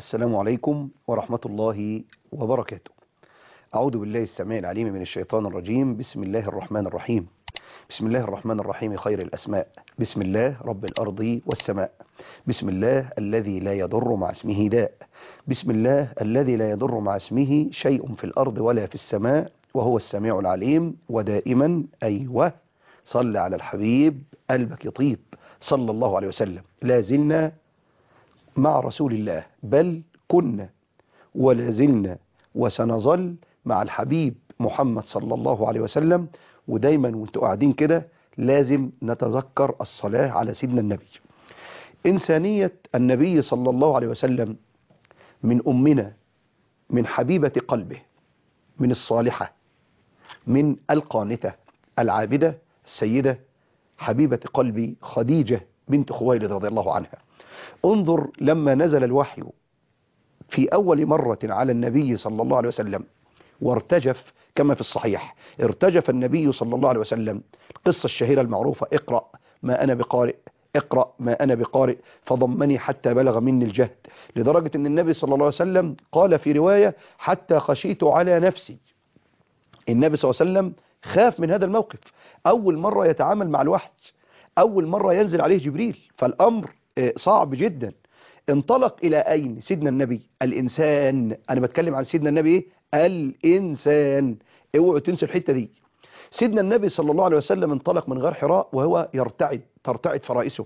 السلام عليكم ورحمة الله وبركاته أعوذ بالله السميع العليم من الشيطان الرجيم بسم الله الرحمن الرحيم بسم الله الرحمن الرحيم خير الأسماء بسم الله رب الأرض والسماء بسم الله الذي لا يضر مع اسمه داء بسم الله الذي لا يضر مع اسمه شيء في الأرض ولا في السماء وهو السميع العليم ودائما أيوة صل على الحبيب قلبك يطيب صلى الله عليه وسلم لا زلنا مع رسول الله بل كنا ولا زلنا وسنظل مع الحبيب محمد صلى الله عليه وسلم ودايما وانتوا قاعدين كده لازم نتذكر الصلاة على سيدنا النبي إنسانية النبي صلى الله عليه وسلم من أمنا من حبيبة قلبه من الصالحة من القانتة العابدة السيدة حبيبة قلبي خديجة بنت خويلد رضي الله عنها انظر لما نزل الوحي في أول مرة على النبي صلى الله عليه وسلم وارتجف كما في الصحيح ارتجف النبي صلى الله عليه وسلم القصة الشهيرة المعروفة اقرأ ما أنا بقارئ اقرأ ما أنا بقارئ فضمني حتى بلغ مني الجهد لدرجة أن النبي صلى الله عليه وسلم قال في رواية حتى خشيت على نفسي النبي صلى الله عليه وسلم خاف من هذا الموقف أول مرة يتعامل مع الوحي أول مرة ينزل عليه جبريل فالأمر صعب جدا انطلق إلى أين سيدنا النبي الإنسان أنا بتكلم عن سيدنا النبي إيه؟ الإنسان اوعوا تنسوا الحتة دي سيدنا النبي صلى الله عليه وسلم انطلق من غار حراء وهو يرتعد ترتعد فرائسه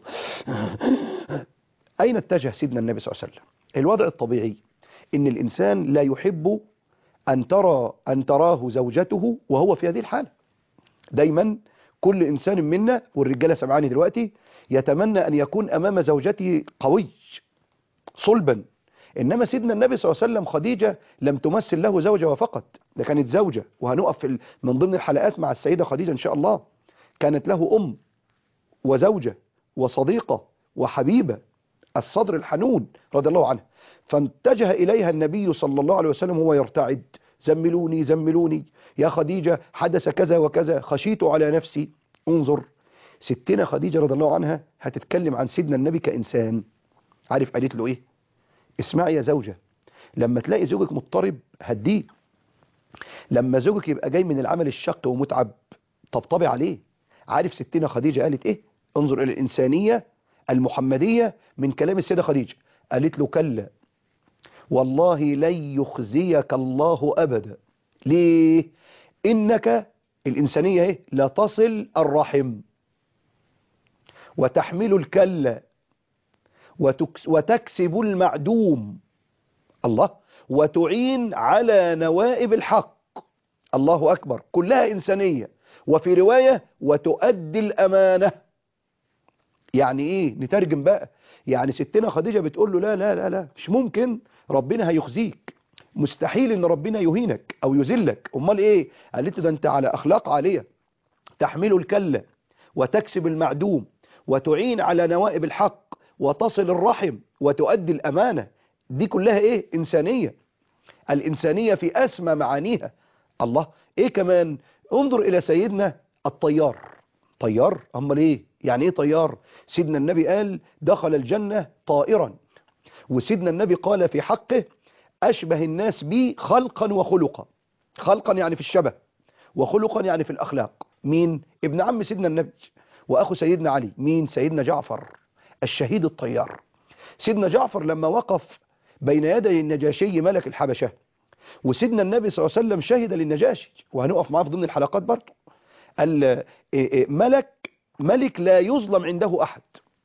أين اتجه سيدنا النبي صلى الله عليه وسلم الوضع الطبيعي إن الإنسان لا يحب أن ترى أن تراه زوجته وهو في هذه الحالة دايما كل إنسان منا والرجالة سمعاني دلوقتي يتمنى أن يكون أمام زوجته قوي صلبا إنما سيدنا النبي صلى الله عليه وسلم خديجة لم تمثل له زوجة وفقط ده كانت زوجة وهنقف في من ضمن الحلقات مع السيدة خديجة إن شاء الله كانت له أم وزوجة وصديقة وحبيبة الصدر الحنون رضي الله عنها فاتجه إليها النبي صلى الله عليه وسلم وهو يرتعد زملوني زملوني يا خديجة حدث كذا وكذا خشيت على نفسي انظر ستنا خديجة رضي الله عنها هتتكلم عن سيدنا النبي كإنسان عارف قالت له ايه اسمعي يا زوجة لما تلاقي زوجك مضطرب هديه لما زوجك يبقى جاي من العمل الشق ومتعب طبطبي عليه عارف ستنا خديجة قالت ايه انظر الى الانسانية المحمدية من كلام السيدة خديجة قالت له كلا والله لن يخزيك الله ابدا ليه انك الانسانية ايه لا تصل الرحم وتحمل الكلة وتكسب المعدوم الله وتعين على نوائب الحق الله أكبر كلها إنسانية وفي رواية وتؤدي الأمانة يعني إيه نترجم بقى يعني ستنا خديجة بتقول له لا لا لا لا مش ممكن ربنا هيخزيك مستحيل ان ربنا يهينك او يذلك امال ايه قالت له ده انت على اخلاق عالية تحمل الكلة وتكسب المعدوم وتعين على نوائب الحق وتصل الرحم وتؤدي الأمانة دي كلها إيه إنسانية الإنسانية في أسمى معانيها الله إيه كمان انظر إلى سيدنا الطيار طيار أمال إيه يعني إيه طيار سيدنا النبي قال دخل الجنة طائرا وسيدنا النبي قال في حقه أشبه الناس بي خلقا وخلقا خلقا يعني في الشبه وخلقا يعني في الأخلاق مين ابن عم سيدنا النبي وأخو سيدنا علي مين سيدنا جعفر الشهيد الطيار سيدنا جعفر لما وقف بين يدي النجاشي ملك الحبشة وسيدنا النبي صلى الله عليه وسلم شهد للنجاشي وهنقف معاه في ضمن الحلقات برضه قال ملك ملك لا يظلم عنده أحد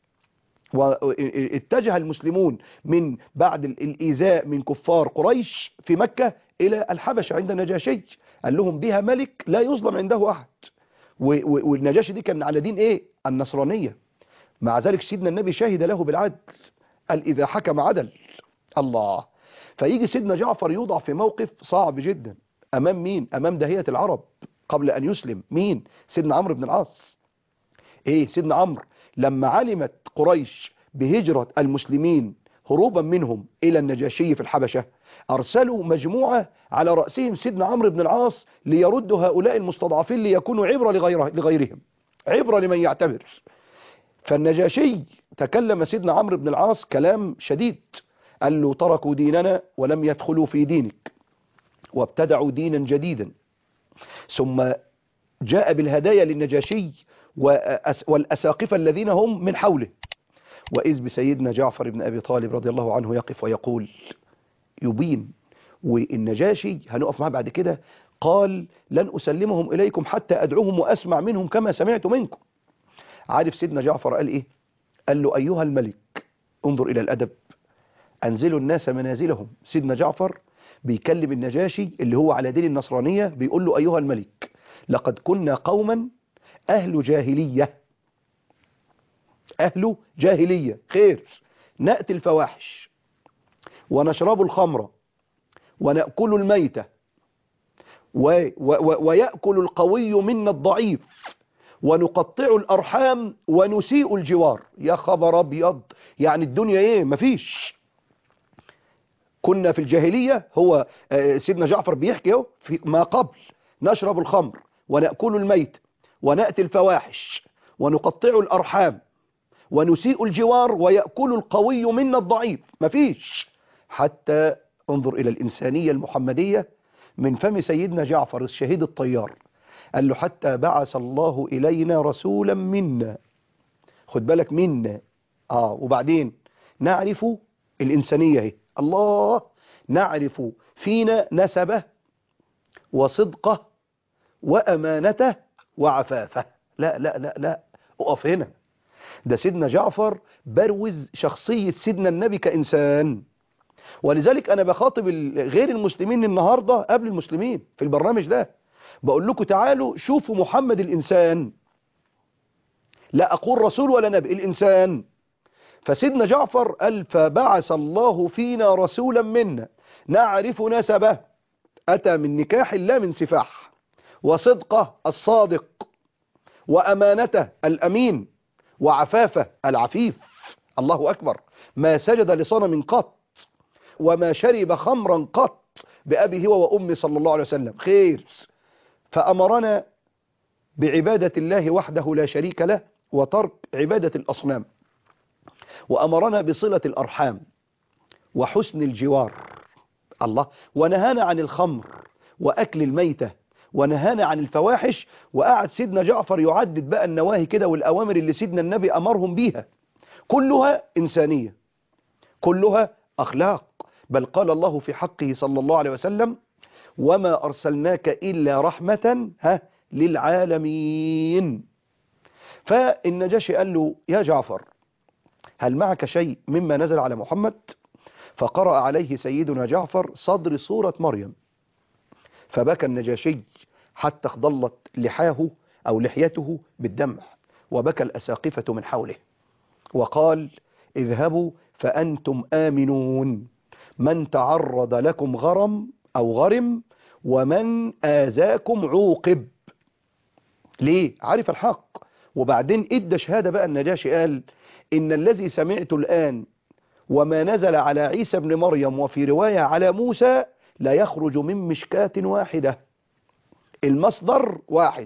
واتجه المسلمون من بعد الإيذاء من كفار قريش في مكة إلى الحبشة عند النجاشي قال لهم بها ملك لا يظلم عنده أحد والنجاشي دي كان على دين ايه النصرانية مع ذلك سيدنا النبي شهد له بالعدل قال إذا حكم عدل الله فيجي سيدنا جعفر يوضع في موقف صعب جدا أمام مين أمام دهية العرب قبل أن يسلم مين سيدنا عمرو بن العاص ايه سيدنا عمرو لما علمت قريش بهجرة المسلمين هروبا منهم إلى النجاشي في الحبشة أرسلوا مجموعة على رأسهم سيدنا عمرو بن العاص ليردوا هؤلاء المستضعفين ليكونوا عبرة لغيره لغيرهم عبرة لمن يعتبر فالنجاشي تكلم سيدنا عمرو بن العاص كلام شديد قال له تركوا ديننا ولم يدخلوا في دينك وابتدعوا دينا جديدا ثم جاء بالهدايا للنجاشي وأس- والأساقفة الذين هم من حوله وإذ بسيدنا جعفر بن أبي طالب رضي الله عنه يقف ويقول يبين والنجاشي هنقف معاه بعد كده قال لن أسلمهم إليكم حتى أدعوهم وأسمع منهم كما سمعت منكم عارف سيدنا جعفر قال إيه قال له أيها الملك انظر إلى الأدب أنزلوا الناس منازلهم سيدنا جعفر بيكلم النجاشي اللي هو على دين النصرانية بيقول له أيها الملك لقد كنا قوما أهل جاهلية أهل جاهلية خير نأتي الفواحش ونشرب الخمر ونأكل الميتة و و و ويأكل القوي منا الضعيف ونقطع الأرحام ونسيء الجوار يا خبر أبيض يعني الدنيا إيه مفيش كنا في الجاهلية هو آه، سيدنا جعفر بيحكي اهو في ما قبل نشرب الخمر ونأكل الميت ونأتي الفواحش ونقطع الأرحام ونسيء الجوار ويأكل القوي منا الضعيف مفيش حتى انظر إلى الإنسانية المحمدية من فم سيدنا جعفر الشهيد الطيار قال له حتى بعث الله إلينا رسولا منا خد بالك منا آه وبعدين نعرف الإنسانية هي الله نعرف فينا نسبه وصدقه وأمانته وعفافه لا لا لا لا اقف هنا ده سيدنا جعفر بروز شخصية سيدنا النبي كإنسان ولذلك أنا بخاطب ال- غير المسلمين النهاردة قبل المسلمين في البرنامج ده بقول لكم تعالوا شوفوا محمد الإنسان لا أقول رسول ولا نبي الإنسان فسيدنا جعفر قال فبعث الله فينا رسولا منا نعرف نسبه أتى من نكاح لا من سفاح وصدقه الصادق وأمانته الأمين وعفافه العفيف الله أكبر ما سجد لصنم قط وما شرب خمرا قط بأبي هو وأمي صلى الله عليه وسلم خير فأمرنا بعبادة الله وحده لا شريك له وترك عبادة الأصنام وأمرنا بصلة الأرحام وحسن الجوار الله ونهانا عن الخمر وأكل الميتة ونهانا عن الفواحش وقعد سيدنا جعفر يعدد بقى النواهي كده والأوامر اللي سيدنا النبي أمرهم بيها كلها إنسانية كلها أخلاق بل قال الله في حقه صلى الله عليه وسلم وما أرسلناك إلا رحمة ها للعالمين فالنجاشي قال له يا جعفر هل معك شيء مما نزل على محمد فقرأ عليه سيدنا جعفر صدر سورة مريم فبكى النجاشي حتى اخضلت لحاه أو لحيته بالدمع وبكى الأساقفة من حوله وقال اذهبوا فأنتم آمنون من تعرض لكم غرم أو غرم ومن آذاكم عوقب ليه عارف الحق وبعدين ادى شهادة بقى النجاشي قال إن الذي سمعت الآن وما نزل على عيسى بن مريم وفي رواية على موسى لا يخرج من مشكاة واحدة المصدر واحد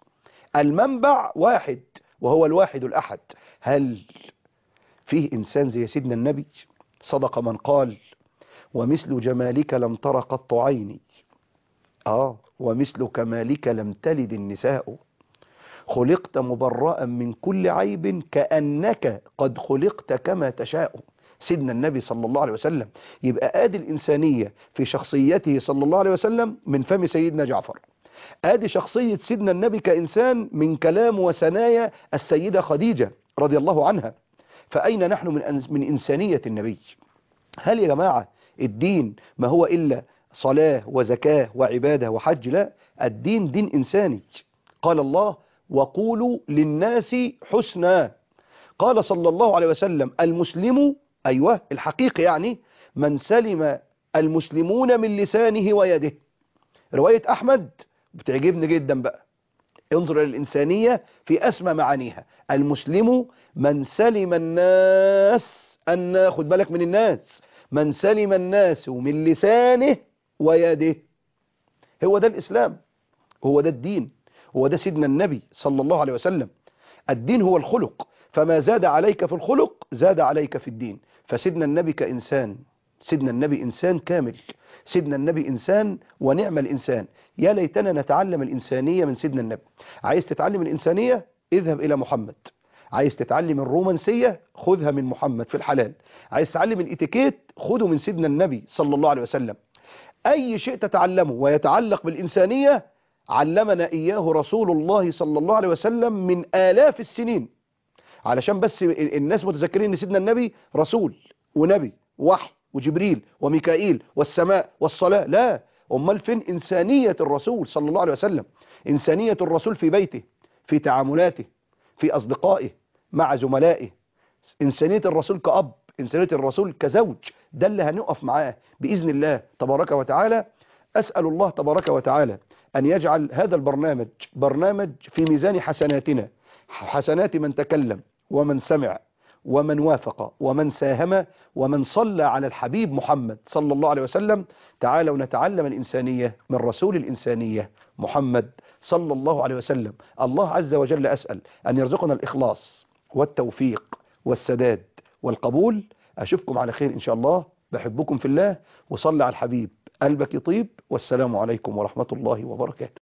المنبع واحد وهو الواحد الأحد هل فيه إنسان زي سيدنا النبي صدق من قال ومثل جمالك لم تر قط عيني آه ومثل كمالك لم تلد النساء خلقت مبرأ من كل عيب كأنك قد خلقت كما تشاء سيدنا النبي صلى الله عليه وسلم يبقى آدي الإنسانية في شخصيته صلى الله عليه وسلم من فم سيدنا جعفر آدي شخصية سيدنا النبي كإنسان من كلام وسنايا السيدة خديجة رضي الله عنها فأين نحن من, أنس من إنسانية النبي هل يا جماعة الدين ما هو إلا صلاة وزكاة وعبادة وحج لا الدين دين إنساني قال الله وقولوا للناس حسنا قال صلى الله عليه وسلم المسلم أيوة الحقيقة يعني من سلم المسلمون من لسانه ويده رواية أحمد بتعجبني جدا بقى انظر إلى الإنسانية في أسمى معانيها المسلم من سلم الناس أن خد بالك من الناس من سلم الناس من لسانه ويده هو ده الإسلام هو ده الدين هو ده سيدنا النبي صلى الله عليه وسلم الدين هو الخلق فما زاد عليك في الخلق زاد عليك في الدين فسيدنا النبي كإنسان سيدنا النبي إنسان كامل سيدنا النبي إنسان ونعم الإنسان يا ليتنا نتعلم الإنسانية من سيدنا النبي عايز تتعلم الإنسانية اذهب إلى محمد عايز تتعلم الرومانسية خذها من محمد في الحلال عايز تتعلم الاتيكيت خده من سيدنا النبي صلى الله عليه وسلم أي شيء تتعلمه ويتعلق بالإنسانية علمنا إياه رسول الله صلى الله عليه وسلم من آلاف السنين علشان بس الناس متذكرين ان سيدنا النبي رسول ونبي وحي وجبريل وميكائيل والسماء والصلاة لا امال فين انسانية الرسول صلى الله عليه وسلم انسانية الرسول في بيته في تعاملاته في اصدقائه مع زملائه انسانية الرسول كأب انسانية الرسول كزوج ده اللي هنقف معاه بإذن الله تبارك وتعالى أسأل الله تبارك وتعالى أن يجعل هذا البرنامج برنامج في ميزان حسناتنا حسنات من تكلم ومن سمع ومن وافق ومن ساهم ومن صلى على الحبيب محمد صلى الله عليه وسلم تعالوا نتعلم الإنسانية من رسول الإنسانية محمد صلى الله عليه وسلم الله عز وجل أسأل أن يرزقنا الإخلاص والتوفيق والسداد والقبول أشوفكم على خير إن شاء الله بحبكم في الله وصلى على الحبيب قلبك يطيب والسلام عليكم ورحمة الله وبركاته